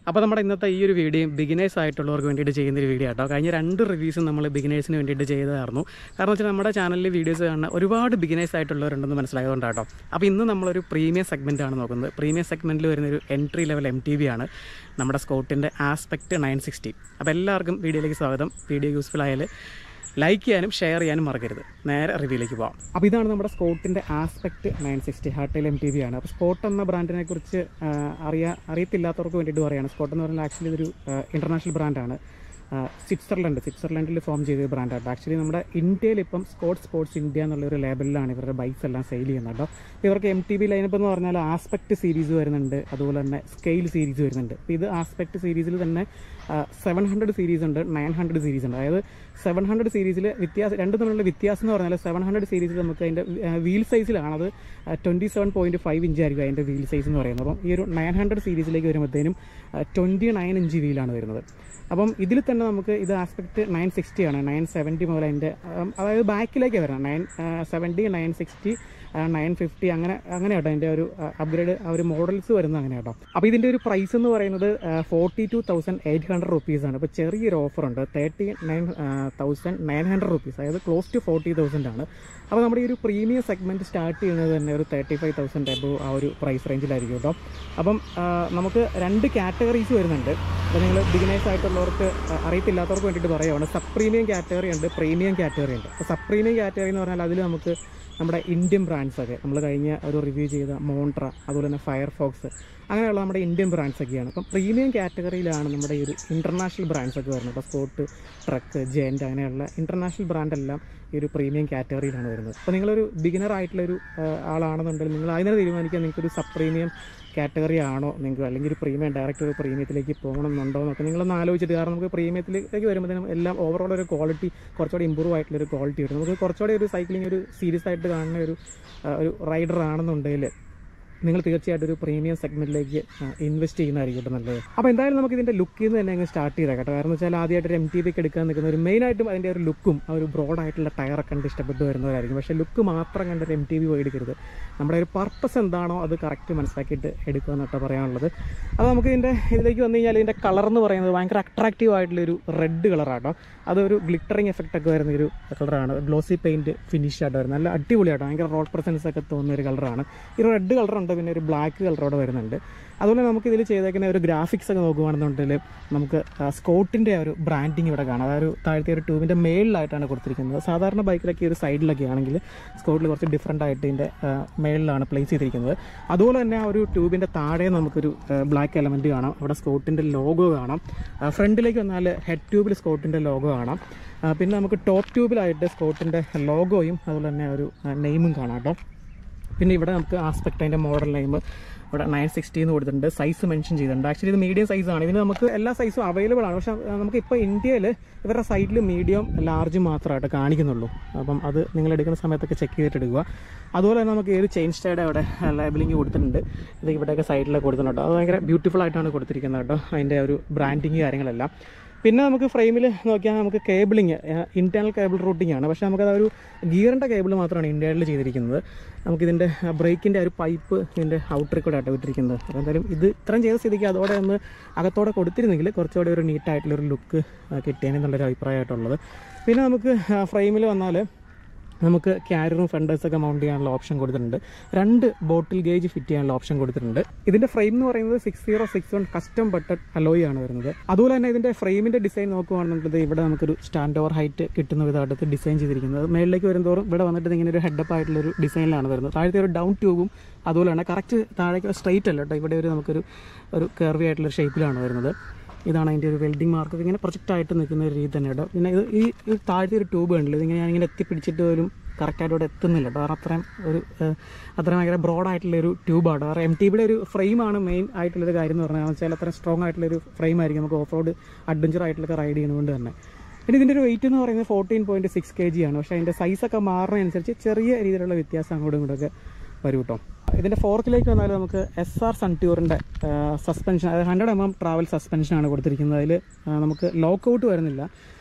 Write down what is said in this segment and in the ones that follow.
അപ്പോൾ നമ്മുടെ ഇന്നത്തെ ഈ ഒരു വീഡിയോ ബിഗിനേഴ്സ് ആയിട്ടുള്ളവർക്ക് വേണ്ടിയിട്ട് ചെയ്യുന്ന ഒരു വീഡിയോ ആട്ടോ കഴിഞ്ഞ രണ്ട് റിവ്യൂസും നമ്മൾ ബിഗിനേഴ്സിന് വേണ്ടിയിട്ട് ചെയ്തതായിരുന്നു കാരണം വെച്ചാൽ നമ്മുടെ ചാനലിൽ വീഡിയോസ് കാണുന്ന ഒരുപാട് ബിഗിനേഴ്സ് ആയിട്ടുള്ളവരുണ്ടെന്ന് മനസ്സിലായതുകൊണ്ടാട്ടോ അപ്പോൾ ഇന്ന് നമ്മളൊരു പ്രീമിയം സെഗ്മെൻ്റ് ആണ് നോക്കുന്നത് പ്രീമിയം സെഗ്മെൻറ്റിൽ വരുന്ന ഒരു entry level M T B ആണ് നമ്മുടെ സ്കോട്ടിൻ്റെ ആസ്പെക്റ്റ് നയൻ സിക്സ്റ്റി അപ്പോൾ എല്ലാവർക്കും വീഡിയോയിലേക്ക് സ്വാഗതം വീഡിയോ യൂസ്ഫുൾ ആയാൽ ലൈക്ക് ചെയ്യാനും ഷെയർ ചെയ്യാനും മറക്കരുത് നേരെ റിവ്യൂലേക്ക് പോകാം അപ്പോൾ ഇതാണ് നമ്മുടെ സ്കോട്ടിൻ്റെ ആസ്പെക്ട് നയൻ സിക്സ്റ്റി ഹാർട്ടയിൽ എം ടി വി ആണ് അപ്പോൾ സ്കോട്ട് എന്ന ബ്രാൻഡിനെ കുറിച്ച് അറിയാ അറിയത്തില്ലാത്തവർക്ക് വേണ്ടിയിട്ട് പറയുകയാണ് സ്കോട്ട് എന്ന് പറഞ്ഞാൽ ആക്ച്വലി ഇതൊരു ഇൻ്റർനാഷണൽ ബ്രാൻഡാണ് സ്വിറ്റ്സർലൻഡ് സ്വിറ്റ്സർലൻഡിൽ ഫോം ചെയ്ത ബ്രാൻഡാണ് ആക്ച്വലി നമ്മുടെ ഇന്ത്യയിൽ ഇപ്പം സ്കോട്ട് സ്പോർട്സ് ഇന്ത്യ എന്നുള്ളൊരു ലേബലിലാണ് ഇവരുടെ ബൈക്സ് എല്ലാം സെയിൽ ചെയ്യുന്നത് കേട്ടോ അപ്പോൾ ഇവർക്ക് എം ടി ബി ലൈനപ്പ് എന്ന് പറഞ്ഞാൽ ആസ്പെക്ട് സീരീസ് വരുന്നുണ്ട് അതുപോലെ തന്നെ സ്കെയിൽ സീരീസ് വരുന്നുണ്ട് അപ്പോൾ ഇത് ആസ്പെക്ട് സീരീസിൽ തന്നെ സെവൻ ഹൺഡ്രഡ് സീരീസ് ഉണ്ട് നയൻ ഹൺഡ്രഡ് സീരീസ് ഉണ്ട് അതായത് സെവൻ ഹൺഡ്രഡ് സീരീസിൽ വ്യത്യാസം രണ്ട് തമ്മിലുള്ള വ്യത്യാസം എന്ന് പറഞ്ഞാൽ സെവൻ ഹൺഡ്രഡ് സീരീസിൽ നമുക്ക് അതിൻ്റെ വീൽ സൈസിലാണ് അത് twenty seven point five inch ആയിരിക്കും അതിൻ്റെ വീൽ സൈസ് എന്ന് പറയുന്നത് അപ്പം ഈ ഒരു നയൻ ഹൺഡ്രഡ് സീരീസിലേക്ക് വരുമ്പോഴത്തേനും ട്വൻറ്റി നയൻ ഇഞ്ച് വീലാണ് വരുന്നത് അപ്പം ഇതിൽ തന്നെ നമുക്ക് ഇത് ആസ്പെക്ട് നയൻ സിക്സ്റ്റി ആണ് നയൻ സെവൻറ്റി മുതൽ അതിൻ്റെ അതായത് ബാക്കിലേക്ക് വരണം nine seventy nine sixty nine fifty അങ്ങനെ അങ്ങനെ കേട്ടോ അതിൻ്റെ ഒരു അപ്ഗ്രേഡ് ആ ഒരു മോഡൽസ് വരുന്നത് അങ്ങനെ കേട്ടോ അപ്പോൾ ഇതിൻ്റെ ഒരു പ്രൈസ് എന്ന് പറയുന്നത് forty two thousand eight hundred റുപ്പീസാണ് ഇപ്പോൾ ചെറിയൊരു ഓഫർ ഉണ്ട് thirty nine thousand nine hundred rupees അതായത് ക്ലോസ് ടു ഫോർട്ടി തൗസൻഡ് ആണ് അപ്പോൾ നമ്മുടെ ഈ ഒരു പ്രീമിയം സെഗ്മെൻറ്റ് സ്റ്റാർട്ട് ചെയ്യുന്നത് തന്നെ ഒരു തേർട്ടി ഫൈവ് തൗസൻഡ് എബോ ആ ഒരു പ്രൈസ് റേഞ്ചിലായിരിക്കും കേട്ടോ അപ്പം നമുക്ക് രണ്ട് കാറ്റഗറീസ് വരുന്നുണ്ട് അപ്പോൾ നിങ്ങൾ ബിഗിനേഴ്സ് ആയിട്ടുള്ളവർക്ക് അറിയത്തില്ലാത്തവർക്ക് വേണ്ടിയിട്ട് പറയുകയാണ് സബ് പ്രീമിയം കാറ്റഗറി ഉണ്ട് പ്രീമിയം കാറ്റഗറി ഉണ്ട് അപ്പോൾ സബ് പ്രീമിയം കാറ്റഗറി എന്ന് പറഞ്ഞാൽ അതിൽ നമുക്ക് നമ്മുടെ ഇന്ത്യൻ ബ്രാൻഡ്സൊക്കെ നമ്മൾ കഴിഞ്ഞ ഒരു റിവ്യൂ ചെയ്ത മോൺട്ര അതുപോലെ തന്നെ ഫയർഫോക്സ് അങ്ങനെയുള്ള നമ്മുടെ ഇന്ത്യൻ ബ്രാൻഡ്സ് ഒക്കെയാണ് അപ്പം പ്രീമിയം കാറ്റഗറിയിലാണ് നമ്മുടെ ഈ ഒരു ഇൻ്റർനാഷണൽ ബ്രാൻഡ്സ് ഒക്കെ വരുന്നത് അപ്പോൾ സ്പോട്ട് ട്രക്ക് ജെൻറ്റ് അങ്ങനെയുള്ള ഇൻ്റർനാഷണൽ ബ്രാൻഡെല്ലാം ഈ ഒരു പ്രീമിയം കാറ്റഗറിയിലാണ് വരുന്നത് അപ്പോൾ നിങ്ങളൊരു ബിഗിനർ ആയിട്ടുള്ളൊരു ആളാണെന്നുണ്ടെങ്കിൽ നിങ്ങൾ അതിനെ തീരുമാനിക്കാൻ നിങ്ങൾക്കൊരു സബ് പ്രീമിയം കാറ്റഗറി ആണോ നിങ്ങൾക്ക് അല്ലെങ്കിൽ ഒരു പ്രീമിയം ഡയറക്റ്റ് ഒരു പ്രീമിയത്തിലേക്ക് പോകണമെന്നുണ്ടോ എന്നൊക്കെ നിങ്ങളൊന്ന് ആലോചിച്ചിട്ട് കാരണം നമുക്ക് പ്രീമിയത്തിലേക്ക് വരുമ്പോഴത്തേനും എല്ലാം ഓവറോൾ ഒരു ക്വാളിറ്റി കുറച്ചുകൂടി ഇമ്പ്രൂവ് ആയിട്ടുള്ള ഒരു ക്വാളിറ്റി കിട്ടും നമുക്ക് കുറച്ചുകൂടി ഒരു സൈക്ലിംഗ് ഒരു സീരിയസ് ആയിട്ട് കാണുന്ന ഒരു ഒരു റൈഡർ ആണെന്നുണ്ടെങ്കിൽ നിങ്ങൾ തീർച്ചയായിട്ടും ഒരു പ്രീമിയം സെഗ്മെൻറ്റിലേക്ക് ഇൻവെസ്റ്റ് ചെയ്യുന്നതായിരിക്കും നല്ലത് അപ്പോൾ എന്തായാലും നമുക്ക് ഇതിൻ്റെ ലുക്കിൽ നിന്ന് തന്നെ അങ്ങ് സ്റ്റാർട്ട് ചെയ്താൽ കേട്ടോ കാരണം വെച്ചാൽ ആദ്യമായിട്ട് ഒരു എം ടി വിക്ക് എടുക്കാൻ നിൽക്കുന്ന ഒരു മെയിനായിട്ടും അതിൻ്റെ ഒരു ലുക്കും ആ ഒരു ബ്രോഡായിട്ടുള്ള ടയറൊക്കെ കണ്ട് ഇഷ്ടപ്പെട്ട് വരുന്നവരായിരിക്കും പക്ഷേ ലുക്ക് മാത്രം കണ്ട് ഒരു എം ടി വി പോയി എടുക്കരുത് നമ്മുടെ ഒരു പർപ്പസ് എന്താണോ അത് കറക്റ്റ് മനസ്സിലാക്കിയിട്ട് എടുക്കുക എന്നിട്ട് പറയാനുള്ളത് അപ്പോൾ നമുക്ക് ഇതിൻ്റെ ഇതിലേക്ക് വന്നു കഴിഞ്ഞാൽ ഇതിൻ്റെ കളർ എന്ന് പറയുന്നത് ഭയങ്കര അട്രാക്റ്റീവ് ആയിട്ടുള്ളൊരു റെഡ് കളറാട്ടോ അതൊരു ഗ്ലിറ്ററിങ് എഫക്റ്റ് ഒക്കെ വരുന്ന ഒരു കളറാണ് ഗ്ലോസി പെയിൻറ്റ് ഫിനിഷ് ആയിട്ട് വരുന്നത് നല്ല അടിപൊളിയാട്ടോ ഭയങ്കര റോഡ് പ്രസൻസ് ഒക്കെ തോന്നുന്ന ഒരു കളറാണ് ഈ റെഡ് കളറുണ്ട് പിന്നെ ഒരു ബ്ലാക്ക് കളറോടെ വരുന്നുണ്ട് അതുപോലെ നമുക്ക് ഇതിൽ ചെയ്തേക്കുന്ന ഒരു ഗ്രാഫിക്സ് ഒക്കെ നോക്കുകയാണെന്നുണ്ടെങ്കിൽ നമുക്ക് സ്കോട്ടിൻ്റെ ഒരു ബ്രാൻഡിങ് ഇവിടെ കാണാം അതായത് ഒരു താഴത്തെ ഒരു ട്യൂബിൻ്റെ മേളിലായിട്ടാണ് കൊടുത്തിരിക്കുന്നത് സാധാരണ ബൈക്കിലൊക്കെ ഒരു സൈഡിലൊക്കെ ആണെങ്കിൽ സ്കോട്ടിൽ കുറച്ച് ഡിഫറെൻ്റ് ആയിട്ട് ഇതിൻ്റെ മേളിലാണ് പ്ലേസ് ചെയ്തിരിക്കുന്നത് അതുപോലെ തന്നെ ആ ഒരു ട്യൂബിൻ്റെ താഴെ നമുക്കൊരു ബ്ലാക്ക് എലമെൻറ്റ് കാണാം അവിടെ സ്കോട്ടിൻ്റെ ലോഗോ കാണാം ഫ്രണ്ടിലേക്ക് വന്നാൽ ഹെഡ് ട്യൂബിൽ സ്കോട്ടിൻ്റെ ലോഗോ കാണാം പിന്നെ നമുക്ക് ടോപ്പ് ട്യൂബിലായിട്ട് സ്കോട്ടിൻ്റെ ലോഗോയും അതുപോലെ തന്നെ ഒരു നെയിമും കാണാം കേട്ടോ പിന്നെ ഇവിടെ നമുക്ക് ആസ്പെക്ട് അതിൻ്റെ മോഡൽ നെയിം ഇവിടെ നയൻ സിക്സ്റ്റി എന്ന് കൊടുത്തിട്ടുണ്ട് സൈസ് മെൻഷൻ ചെയ്തിട്ടുണ്ട് ആക്ച്വലി ഇത് മീഡിയം സൈസാണ് ഇതിന് നമുക്ക് എല്ലാ സൈസും അവൈലബിൾ ആണ് പക്ഷേ നമുക്ക് ഇപ്പോൾ ഇന്ത്യയിൽ ഇവരുടെ സൈഡിൽ മീഡിയം ലാർജ് മാത്രമായിട്ട് കാണിക്കുന്നുള്ളൂ അപ്പം അത് നിങ്ങൾ എടുക്കുന്ന സമയത്തൊക്കെ ചെക്ക് ചെയ്തിട്ട് എടുക്കുക അതുപോലെ തന്നെ നമുക്ക് ഈ ഒരു ചെയിൻ സ്റ്റേയുടെ അവിടെ ലേബലിംഗ് കൊടുത്തിട്ടുണ്ട് ഇത് ഇവിടെയൊക്കെ സൈഡിലൊക്കെ കൊടുത്തിട്ടുണ്ട് അത് ഭയങ്കര ബ്യൂട്ടിഫുൾ ആയിട്ടാണ് കൊടുത്തിരിക്കുന്നത് കേട്ടോ അതിൻ്റെ ഒരു ബ്രാൻഡിങ് കാര്യങ്ങളെല്ലാം പിന്നെ നമുക്ക് ഫ്രെയിമിൽ നോക്കിയാൽ നമുക്ക് കേബിളിങ് ഇൻറ്റേർണൽ കേബിൾ റൂട്ടിംഗ് ആണ് പക്ഷേ നമുക്കത് ഒരു ഗിയറിൻ്റെ കേബിൾ മാത്രമാണ് ഇൻറ്റേർണൽ ചെയ്തിരിക്കുന്നത് നമുക്കിതിൻ്റെ ബ്രേക്കിൻ്റെ ഒരു പൈപ്പ് ഇതിൻ്റെ ഔട്ടറിൽ കൂടെ ആയിട്ട് വിട്ടിരിക്കുന്നത് അപ്പോൾ എന്തായാലും ഇത് ഇത്രയും ചെയ്ത സ്ഥിതിക്ക് അതോടെ ഒന്ന് അകത്തോടെ കൊടുത്തിരുന്നെങ്കിൽ കുറച്ചുകൂടെ ഒരു നീറ്റായിട്ടുള്ളൊരു ലുക്ക് കിട്ടിയേനെന്നുള്ളൊരു അഭിപ്രായമായിട്ടുള്ളത് പിന്നെ നമുക്ക് ഫ്രെയിമിൽ വന്നാൽ നമുക്ക് ക്യാരിയറും ഫെൻഡേഴ്സൊക്കെ മൗണ്ട് ചെയ്യാനുള്ള ഓപ്ഷൻ കൊടുത്തിട്ടുണ്ട് രണ്ട് ബോട്ടിൽ ഗേജ് ഫിറ്റ് ചെയ്യാനുള്ള ഓപ്ഷൻ കൊടുത്തിട്ടുണ്ട് ഇതിന്റെ ഫ്രെയിം എന്ന് പറയുന്നത് six zero six one custom butted alloy ആണ് വരുന്നത് അതുപോലെ തന്നെ ഇതിന്റെ ഫ്രെയിമിന്റെ ഡിസൈൻ നോക്കുകയാണെന്നുണ്ടെങ്കിൽ ഇവിടെ നമുക്കൊരു സ്റ്റാൻഡ് ഓവർ ഹൈറ്റ് കിട്ടുന്ന വിധമായിട്ട് ഡിസൈൻ ചെയ്തിരിക്കുന്നത് മേളിലേക്ക് വരുന്നതോറും ഇവിടെ വന്നിട്ട് ഇങ്ങനെ ഒരു ഹെഡപ്പ് ആയിട്ടുള്ള ഒരു ഡിസൈനിലാണ് വരുന്നത് താഴത്തെ ഒരു ഡൗൺ ട്യൂബും അതുപോലെ തന്നെ കറക്റ്റ് താഴേക്ക് സ്ട്രൈറ്റ് അല്ല കേട്ടോ ഇവിടെ ഒരു നമുക്കൊരു ഒരു കർവി ആയിട്ടുള്ള ഷേപ്പിലാണ് വരുന്നത് ഇതാണ് അതിൻ്റെ ഒരു വെൽഡിംഗ് മാർക്ക് ഇങ്ങനെ പ്രൊജക്റ്റ് ആയിട്ട് നിൽക്കുന്ന ഒരു രീതി തന്നെ കേട്ടോ പിന്നെ ഇത് ഈ ഈ താഴത്തെ ഒരു ട്യൂബ് ഉണ്ടല്ലോ ഇതിങ്ങനെ ഞാനിങ്ങനെ എത്തിപ്പിടിച്ചിട്ട് പോലും കറക്റ്റായിട്ട് ഇവിടെ എത്തുന്നില്ല കേട്ടോ കാരണം അത്രയും ഒരു അത്രയും ഭയങ്കര ബ്രോഡായിട്ടുള്ള ഒരു ട്യൂബാണ് കാരണം എം ടി ബിയുടെ ഒരു ഫ്രെയിമാണ് മെയിൻ ആയിട്ടുള്ളൊരു കാര്യം എന്ന് പറഞ്ഞാൽ വെച്ചാൽ അത്രയും സ്ട്രോങ് ആയിട്ടുള്ളൊരു ഫ്രെയിം ആയിരിക്കും നമുക്ക് ഓഫ് റോഡ് അഡ്വഞ്ചർ ആയിട്ടുള്ളൊക്കെ റൈഡ് ചെയ്യുന്നതുകൊണ്ട് തന്നെ പിന്നെ ഇതിൻ്റെ ഒരു വെയിറ്റ് എന്ന് പറയുന്നത് fourteen point six K G ആണ് പക്ഷേ അതിൻ്റെ സൈസൊക്കെ മാറുന്നതനുസരിച്ച് ചെറിയ രീതിയിലുള്ള വ്യത്യാസം അങ്ങോട്ടും ഇങ്ങോട്ടൊക്കെ വരും കേട്ടോ ഇതിൻ്റെ ഫോർത്തിലേക്ക് വന്നാൽ നമുക്ക് എസ് ആർ സൺട്യൂറിൻ്റെ സസ്പെൻഷൻ അതായത് ഹൺഡ്രഡ് എം എം ട്രാവൽ സസ്പെൻഷനാണ് കൊടുത്തിരിക്കുന്നത് അതിൽ നമുക്ക് ലോക്ക് ഔട്ട് വരുന്നില്ല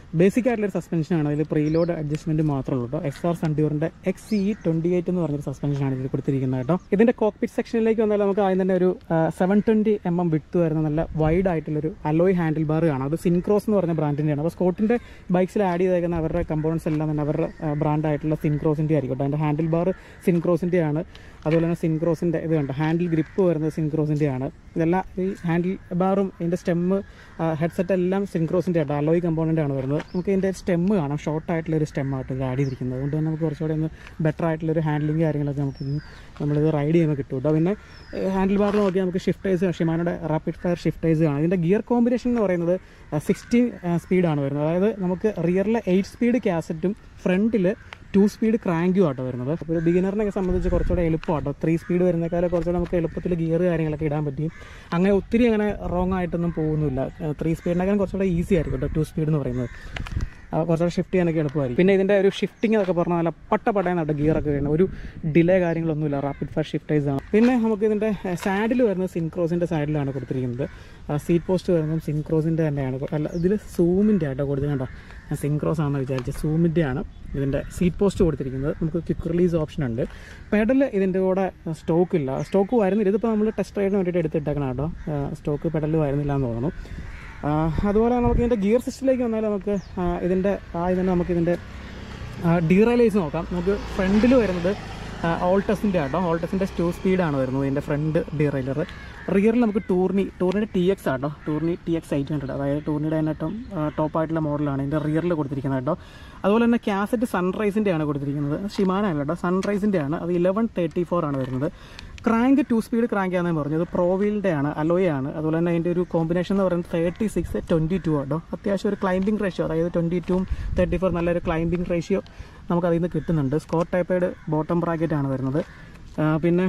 ബേസിക് ആയിട്ടുള്ളൊരു സസ്പെൻഷനാണ് അതിൽ പ്രീലോഡ് അഡ്ജസ്റ്റ്മെൻറ്റ് മാത്രമേ ഉള്ളൂ കേട്ടോ എക്സ് ആർ സൺഡ്യൂറിൻ്റെ എക്സ് സി ട്വൻറ്റി എയ്റ്റ് എന്ന് പറഞ്ഞൊരു സസ്പെൻഷനാണ് ഇതിൽ കൊടുത്തിരിക്കുന്നത് കേട്ടോ ഇതിൻ്റെ കോക്പിറ്റ് സെക്ഷനിലേക്ക് വന്നാൽ നമുക്ക് ആദ്യം തന്നെ ഒരു സെവൻ ട്വൻറ്റി എം എം വിട്ട് വരുന്ന നല്ല വൈഡ് ആയിട്ടുള്ളൊരു അലോയ് ഹാൻഡിൽ ബാർ കാണാം അത് സിൻക്രോസ് എന്ന് പറഞ്ഞ ബ്രാൻഡിൻ്റെയാണ് അപ്പോൾ സ്കോട്ടിൻ്റെ ബൈക്സിൽ ആഡ് ചെയ്തേക്കുന്ന അവരുടെ കമ്പോണൻസ് എല്ലാം തന്നെ അവരുടെ ബ്രാൻഡായിട്ടുള്ള സിൻക്രോസിൻ്റെ ആയിരിക്കും കേട്ടോ അതിൻ്റെ ഹാൻഡിൽ ബാർ സിൻക്രോസിൻ്റെ ആണ് അതുപോലെ തന്നെ സിൻക്രോസിൻ്റെ ഇത് കണ്ടോ ഹാൻഡിൽ ഗ്രിപ്പ് വരുന്നത് സിൻക്രോസിൻ്റെ ആണ് ഇതെല്ലാം ഈ ഹാൻഡിൽ ബാറും ഇതിൻ്റെ സ്റ്റെമ്മ് ഹെഡ്സെറ്റ് എല്ലാം സിൻക്രോസിൻ്റെ ആട്ടോ അലോയ് കമ്പോണൻ്റ് ആണ് വരുന്നത് നമുക്ക് ഇതിൻ്റെ സ്റ്റെമ്മ് കാണാം ഷോർട്ട് ആയിട്ടുള്ള ഒരു സ്റ്റെമ്മായിട്ട് ഇത് ആഡ് ചെയ്തിരിക്കുന്നത് അതുകൊണ്ട് തന്നെ നമുക്ക് കുറച്ചുകൂടെ ഒന്ന് ബെറ്റർ ആയിട്ടുള്ളൊരു ഹാൻഡ്ലിങ് കാര്യങ്ങളൊക്കെ നമുക്ക് ഇന്ന് നമ്മളിത് റൈഡ് ചെയ്യുമ്പോൾ കിട്ടും കേട്ടോ പിന്നെ ഹാൻഡിൽ ബാറിൽ നോക്കിയാൽ നമുക്ക് ഷിഫ്റ്റേഴ്സ് ഷിമാനോടെ റാപ്പിഡ് ഫയർ ഷിഫ്റ്റേഴ്സ് ആണ് ഇതിൻ്റെ ഗിയർ കോമ്പിനേഷൻ എന്ന് പറയുന്നത് സിക്സ്റ്റീൻ സ്പീഡാണ് വരുന്നത് അതായത് നമുക്ക് റിയറിലെ എയ്റ്റ് സ്പീഡ് ക്യാസറ്റും ഫ്രണ്ടിൽ ടു സ്പീഡ് ക്രാങ്കും ആട്ടോ വരുന്നത് അപ്പോൾ ഒരു ബിഗിനറിനൊക്കെ സംബന്ധിച്ച് കുറച്ചുകൂടെ എളുപ്പമാട്ടോ ത്രീ സ്പീഡ് വരുന്നേക്കാളും കുറച്ചുകൂടെ നമുക്ക് എളുപ്പത്തിൽ ഗിയർ കാര്യങ്ങളൊക്കെ ഇടാൻ പറ്റും അങ്ങനെ ഒത്തിരി അങ്ങനെ റോങ് ആയിട്ടൊന്നും പോകുന്നില്ല ത്രീ സ്പീഡിനേക്കാളും കുറച്ചുകൂടെ ഈസി ആയിരിക്കും കേട്ടോ ടു സ്പീഡ് എന്ന് പറയുന്നത് ആ, കുറച്ചുകൂടെ ഷിഫ്റ്റ് ചെയ്യാനൊക്കെ എളുപ്പമായിരിക്കും പിന്നെ ഇതിൻ്റെ ഒരു ഷിഫ്റ്റിംഗ് എന്നൊക്കെ പറഞ്ഞാൽ നല്ല പട്ട പട്ടയെന്നാണ് ഗിയറൊക്കെ വരുന്നത് ഒരു ഡിലേ കാര്യങ്ങളൊന്നുമില്ല റാപ്പിഡ് ഫയർ ഷിഫ്റ്റേഴ്സ് ആണ് പിന്നെ നമുക്ക് ഇതിൻ്റെ സാഡിൽ വരുന്നത് സിൻക്രോസിൻ്റെ സൈഡിലാണ് കൊടുത്തിരിക്കുന്നത് സീറ്റ് പോസ്റ്റ് വരുന്നത് സിൻക്രോസിൻ്റെ തന്നെയാണ് കൊ- അല്ല ഇതിൽ സൂമിൻ്റെ ആട്ടോ കൊടുത്തത് കേട്ടോ ഞാൻ സിൻക്രോസ് ആണെന്ന് വിചാരിച്ചത് സൂമിൻ്റെ ആണ് ഇതിൻ്റെ സീറ്റ് പോസ്റ്റ് കൊടുത്തിരിക്കുന്നത് നമുക്ക് ക്വിക്ക് റിലീസ് ഓപ്ഷൻ ഉണ്ട് പെഡൽ ഇതിൻ്റെ കൂടെ സ്റ്റോക്ക് ഇല്ല സ്റ്റോക്ക് വരുന്നില്ല ഇതിപ്പോൾ നമ്മൾ ടെസ്റ്റ് റൈഡിന് വേണ്ടിയിട്ട് എടുത്തിട്ടേക്കണം കേട്ടോ സ്റ്റോക്ക് പെഡൽ വരുന്നില്ല എന്ന് തോന്നുന്നു ആ, അതുപോലെ നമുക്ക് ഇതിൻ്റെ ഗിയർ സിസ്റ്റത്തിലേക്ക് വന്നാൽ നമുക്ക് ആ, ഇതിൻ്റെ ആ ഇതിൻ്റെ നമുക്ക് ഇതിൻ്റെ ഡീറൈലൈസ് നോക്കാം നമുക്ക് ഫ്രണ്ടിൽ വരുന്നത് ഓൾട്ടസിൻ്റെ ആട്ടോ ഓൾട്ടസിൻ്റെ ടു സ്പീഡാണ് വരുന്നത് ഇതിൻ്റെ ഫ്രണ്ട് ഡീറൈലർ റിയറിൽ നമുക്ക് ടൂർണി ടൂറിൻ്റെ ടി എക്സ് ആട്ടോ Tourney T X eight hundred അതായത് ടൂർണിയുടെ തന്നെ ഏറ്റവും ടോപ്പ് ആയിട്ടുള്ള മോഡലാണ് ഇതിൻ്റെ റിയറിൽ കൊടുത്തിരിക്കുന്നത് കേട്ടോ അതുപോലെ തന്നെ കാസറ്റ് സൺറൈസിൻ്റെ ആണ് കൊടുത്തിരിക്കുന്നത് ഷിമാന അല്ല കേട്ടോ സൺറൈസിൻ്റെ ആണ് അത് ഇലവൻ തേർട്ടി ഫോർ ആണ് വരുന്നത് ക്രാങ്ക് ടു സ്പീഡ് ക്രാങ്ക് ആണെന്ന് പറഞ്ഞത് പ്രോവീലിൻ്റെ ആണ് അലോയ് ആണ് അതുപോലെ തന്നെ അതിൻ്റെ ഒരു കോമ്പിനേഷൻ എന്ന് പറയുന്നത് തേർട്ടി സിക്സ് ട്വൻറ്റി ടു ആട്ടോ അത്യാവശ്യം ഒരു ക്ലൈംബിംഗ് റേഷ്യോ അതായത് ട്വൻറ്റി ടൂവും തേർട്ടി ഫോർ നല്ലൊരു ക്ലൈംബിംഗ് റേഷ്യോ നമുക്ക് അതിൽ നിന്ന് കിട്ടുന്നുണ്ട് സ്കോർ ടൈപ്പേഡ് ബോട്ടം ബ്രാക്കറ്റ് ആണ് വരുന്നത് ആ, പിന്നെ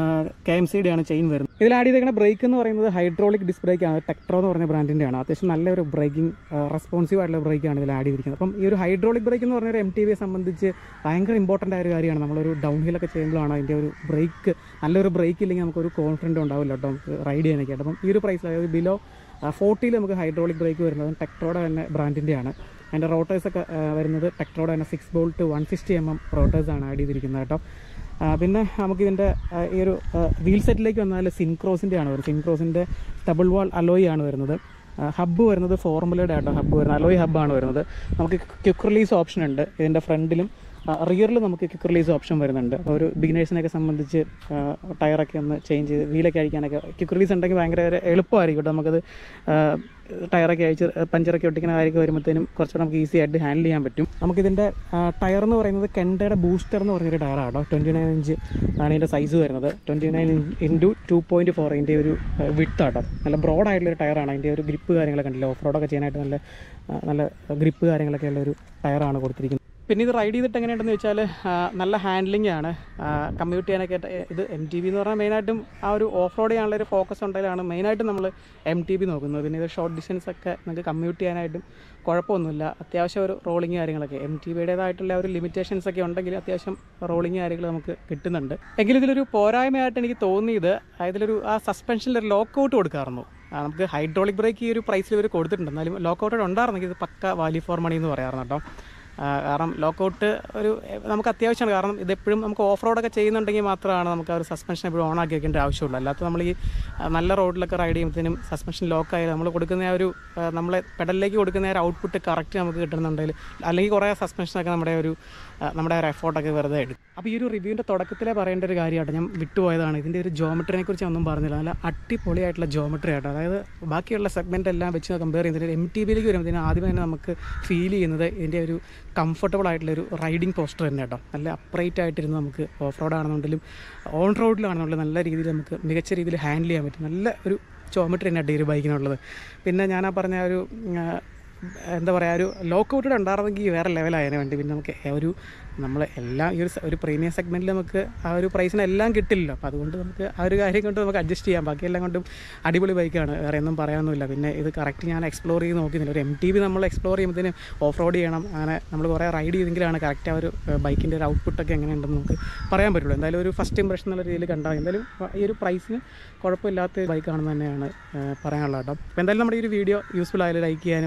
കെ എം സിയുടെ ആണ് ചെയിൻ വരുന്നത് ഇതിൽ ആഡ് ചെയ്തേക്കുന്ന ബ്രേക്ക് എന്ന് പറയുന്നത് ഹൈഡ്രോളിക് ഡിസ്ക് ബ്രേക്ക് ആണ് ടെക്ട്രോ എന്ന് പറഞ്ഞ ബ്രാൻഡിൻ്റെ ആണ് അത്യാവശ്യം നല്ലൊരു ബ്രേക്കിംഗ് റെസ്പോൺസീവ് ആയിട്ടുള്ള ബ്രേക്കാണ് ഇതിൽ ആഡ് ചെയ്തിരിക്കുന്നത് അപ്പം ഈ ഒരു ഹൈഡ്രോളിക് ബ്രേക്ക് എന്ന് പറഞ്ഞ ഒരു എം ടി വിയെ സംബന്ധിച്ച് ഭയങ്കര ഇമ്പോർട്ടൻ്റ് ആയ ഒരു കാര്യമാണ് നമ്മളൊരു ഡൗൺ ഹില്ലൊക്കെ ചെയ്യുമ്പോഴാണ് അതിൻ്റെ ഒരു ബ്രേക്ക് നല്ലൊരു ബ്രേക്ക് ഇല്ലെങ്കിൽ നമുക്കൊരു കോൺഫിഡൻറ്റ് ഉണ്ടാവില്ല കേട്ടോ നമുക്ക് റൈഡ് ചെയ്യാനൊക്കെ ആയിട്ട് അപ്പം ഈ ഒരു പ്രൈസിൽ അതായത് ബിലോ ഫോർട്ടിയിൽ നമുക്ക് ഹൈഡ്രോളിക് ബ്രേക്ക് വരുന്നത് ടെക്ട്രോയുടെ തന്നെ ബ്രാൻഡിൻ്റെ ആണ് അതിൻ്റെ റോട്ടേഴ്സൊക്കെ വരുന്നത് ടെക്ട്രോയുടെ തന്നെ six bolt one sixty M M റോട്ടേഴ്സാണ് ആഡ് ചെയ്തിരിക്കുന്നത് കേട്ടോ ആ, പിന്നെ നമുക്ക് ഇതിൻ്റെ ഈ ഒരു വീൽ സെറ്റിലേക്ക് വന്നാൽ സിൻക്രോസിൻ്റെ ആണ് വരുന്നത് സിൻക്രോസിൻ്റെ ഡബിൾ വാൾ അലോയ് ആണ് വരുന്നത് ഹബ്ബ് വരുന്നത് ഫോർമുലയുടെ ആട്ടോ ഹബ്ബ് വരുന്നത് അലോയ് ഹബ്ബാണ് വരുന്നത് നമുക്ക് ക്വിക്ക് റിലീസ് ഓപ്ഷൻ ഉണ്ട് ഇതിൻ്റെ ഫ്രണ്ടിലും റിയറിൽ നമുക്ക് ക്വിക്ക് റിലീസ് ഓപ്ഷൻ വരുന്നുണ്ട് അപ്പോൾ ഒരു ബിഗിനേഴ്സിനെയൊക്കെ സംബന്ധിച്ച് ആ, ടയറൊക്കെ ഒന്ന് ചേഞ്ച് ചെയ്ത് വീലൊക്കെ അഴിക്കാനൊക്കെ ക്വിക്ക് റിലീസ് ഉണ്ടെങ്കിൽ ഭയങ്കര ഒരു എളുപ്പമായിരിക്കും കേട്ടോ നമുക്കത് ആ, ടയറൊക്കെ അഴിച്ച് പഞ്ചറൊക്കെ ഒട്ടിക്കുന്ന കാര്യമൊക്കെ വരുമ്പോഴത്തേനും കുറച്ചുകൂടെ നമുക്ക് ഈസി ആയിട്ട് ഹാൻഡിൽ ചെയ്യാൻ പറ്റും നമുക്കിതിൻ്റെ ടയർ എന്ന് പറയുന്നത് കെൻഡയുടെ ബൂസ്റ്റർ എന്ന് പറഞ്ഞൊരു ടയറാണ് കേട്ടോ ട്വൻറ്റി നയൻ ഇഞ്ച് ആണ് ഇതിൻ്റെ സൈസ് വരുന്നത് twenty nine into two point four ഇതിൻ്റെ ഒരു വിട്ട് ആട്ടോ നല്ല ബ്രോഡ് ആയിട്ടുള്ളൊരു ടയറാണ് അതിൻ്റെ ഒരു ഗ്രിപ്പ് കാര്യങ്ങളൊക്കെ ഉണ്ടല്ലോ ഓഫ് റോഡൊക്കെ ചെയ്യാനായിട്ട് നല്ല ആ, നല്ല ഗ്രിപ്പ് കാര്യങ്ങളൊക്കെ ഉള്ള ഒരു ടയറാണ് കൊടുത്തിരിക്കുന്നത് പിന്നെ ഇത് റൈഡ് ചെയ്തിട്ട് എങ്ങനെയുണ്ടെന്ന് വെച്ചാൽ നല്ല ഹാൻഡ്ലിംഗ് ആണ് കമ്മ്യൂട്ട് ചെയ്യാനൊക്കെ ആയിട്ട് ഇത് എം ടി ബി എന്ന് പറഞ്ഞാൽ മെയിനായിട്ടും ആ ഒരു ഓഫ് റോഡ് ചെയ്യാനുള്ള ഒരു ഫോക്കസ് ഉണ്ടെങ്കിലാണ് മെയിനായിട്ടും നമ്മൾ എം ടി ബി നോക്കുന്നത് പിന്നെ ഇത് ഷോർട്ട് ഡിസ്റ്റൻസ് ഒക്കെ നമുക്ക് കമ്മ്യൂട്ട് ചെയ്യാനായിട്ടും കുഴപ്പമൊന്നുമില്ല അത്യാവശ്യം ഒരു റോളിങ് കാര്യങ്ങളൊക്കെ എം ടി ബിയുടേതായിട്ടുള്ള ഒരു ലിമിറ്റേഷൻസ് ഒക്കെ ഉണ്ടെങ്കിൽ അത്യാവശ്യം റോളിങ് കാര്യങ്ങൾ നമുക്ക് കിട്ടുന്നുണ്ട് എങ്കിലും ഇതിലൊരു പോരായ്മയായിട്ട് എനിക്ക് തോന്നിയത് ഇതിലൊരു ആ സസ്പെൻഷനിൽ ഒരു ലോക്കൗട്ട് കൊടുക്കാറുന്നു ആ, നമുക്ക് ഹൈഡ്രോളിക് ബ്രേക്ക് ഈ ഒരു പ്രൈസിൽ ഇവർ കൊടുത്തിട്ടുണ്ട് എന്നാലും ലോക്കൗട്ട് ഉണ്ടായിരുന്നെങ്കിൽ ഇത് പക്ക വാല്യൂ ഫോർ മണി എന്ന് പറയാറുണ്ട് കേട്ടോ ആ, കാരണം ലോക്കൗട്ട് ഒരു എ, നമുക്ക് അത്യാവശ്യമാണ് കാരണം ഇതെപ്പോഴും നമുക്ക് ഓഫ് റോഡൊക്കെ ചെയ്യുന്നുണ്ടെങ്കിൽ മാത്രമാണ് നമുക്ക് ആ ഒരു സസ്പെൻഷൻ എപ്പോഴും ഓൺ ആക്കി വെക്കേണ്ട ആവശ്യമുള്ളൂ അല്ലാത്ത നമ്മൾ ഈ ആ, നല്ല റോഡിലൊക്കെ റൈഡ് ചെയ്യുമ്പോഴത്തേനും സസ്പെൻഷൻ ലോക്ക് ആയാലും നമ്മൾ കൊടുക്കുന്ന ആ ഒരു ആ, നമ്മളെ പെഡലിലേക്ക് കൊടുക്കുന്ന ആ ഒരു ഔട്ട്പുട്ട് കറക്റ്റ് നമുക്ക് കിട്ടുന്നുണ്ടെങ്കിൽ അല്ലെങ്കിൽ കുറേ സസ്പെൻഷനൊക്കെ നമ്മുടെ ഒരു ആ, നമ്മുടെ ഒരു എഫോർട്ടൊക്കെ വെറുതെ എടുക്കും അപ്പോൾ ഈ ഒരു റിവ്യൂവിൻ്റെ തുടക്കത്തിലേ പറയേണ്ട ഒരു കാര്യമായിട്ട് ഞാൻ വിട്ടുപോയതാണ് ഇതിൻ്റെ ഒരു ജോമെട്രിനെ കുറിച്ച് ഒന്നും പറഞ്ഞില്ല നല്ല അടിപൊളിയായിട്ടുള്ള ജോമെട്രി ആട്ടോ അതായത് ബാക്കിയുള്ള സെഗ്മെൻ്റ് എല്ലാം വെച്ച് കമ്പയർ ചെയ്യുന്നതിന് എം ടി വിയിലേക്ക് വരുമ്പോൾ ആദ്യം തന്നെ നമുക്ക് ഫീൽ ചെയ്യുന്നത് ഇതിൻ്റെ ഒരു കംഫർട്ടബിൾ ആയിട്ടുള്ള ഒരു റൈഡിങ് പോസ്റ്റർ തന്നെ കേട്ടോ നല്ല അപ്രൈറ്റ് ആയിട്ടിരുന്ന് നമുക്ക് ഓഫ് റോഡ് ആണെന്നുണ്ടെങ്കിലും ഓൺ റോഡിലാണെന്നുണ്ടെങ്കിലും നല്ല രീതിയിൽ നമുക്ക് മികച്ച രീതിയിൽ ഹാൻഡിൽ ചെയ്യാൻ പറ്റും നല്ല ഒരു ജോമെട്രി തന്നെ ഈ ഒരു ബൈക്കിനുള്ളത് പിന്നെ ഞാൻ ആ പറഞ്ഞ ആ ഒരു ആ, എന്താ പറയുക ഒരു ലോക്കൗട്ടഡ് ഉണ്ടായിരുന്നെങ്കിൽ വേറെ ലെവലായതിനു വേണ്ടി പിന്നെ നമുക്ക് ഒരു നമ്മൾ എല്ലാം ഈ ഒരു സ- ഒരു പ്രീമിയം സെഗ്മെൻറ്റിൽ നമുക്ക് ആ ഒരു പ്രൈസിന് എല്ലാം കിട്ടില്ലല്ലോ അപ്പോൾ അതുകൊണ്ട് നമുക്ക് ആ ഒരു കാര്യം കൊണ്ട് നമുക്ക് അഡ്ജസ്റ്റ് ചെയ്യാം ബാക്കിയെല്ലാം കൊണ്ടും അടിപൊളി ബൈക്കാണ് വേറെ ഒന്നും പറയാനൊന്നുമില്ല പിന്നെ ഇത് കറക്റ്റ് ഞാൻ എക്സ്പ്ലോർ ചെയ്ത് നോക്കുന്നില്ല ഒരു എം ടി ബി നമ്മൾ എക്സ്പ്ലോർ ചെയ്യുമ്പോഴത്തേനും ഓഫ് റോഡ് ചെയ്യണം അങ്ങനെ നമ്മൾ കുറേ റൈഡ് ചെയ്തെങ്കിലാണ് കറക്റ്റ് ആ ഒരു ബൈക്കിൻ്റെ ഒരു ഔട്ട്പുട്ടൊക്കെ എങ്ങനെയുണ്ടെന്ന് നമുക്ക് പറയാൻ പറ്റുള്ളൂ എന്തായാലും ഒരു ഫസ്റ്റ് ഇംപ്രഷൻ എന്നുള്ള രീതിയിൽ കണ്ടാൽ എന്തായാലും ഈ ഒരു പ്രൈസിന് കുഴപ്പമില്ലാത്ത ബൈക്കാണെന്ന് തന്നെയാണ് ആ, പറയാനുള്ളത് കേട്ടോ അപ്പോൾ എന്തായാലും നമ്മുടെ ഈ ഒരു വീഡിയോ യൂസ്ഫുൾ ആയാലും ലൈക്ക് ചെയ്യാനും അതുപോലെ തന്നെ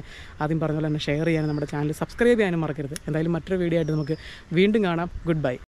ആദ്യം പറഞ്ഞ പോലെ തന്നെ ഷെയർ ചെയ്യാനും നമ്മുടെ ചാനൽ സബ്സ്ക്രൈബ് ചെയ്യാനും മറക്കരുത് എന്തായാലും മറ്റൊരു വീഡിയോ ആയിട്ട് നമുക്ക് വീണ്ടും കാണാം ഗുഡ് ബൈ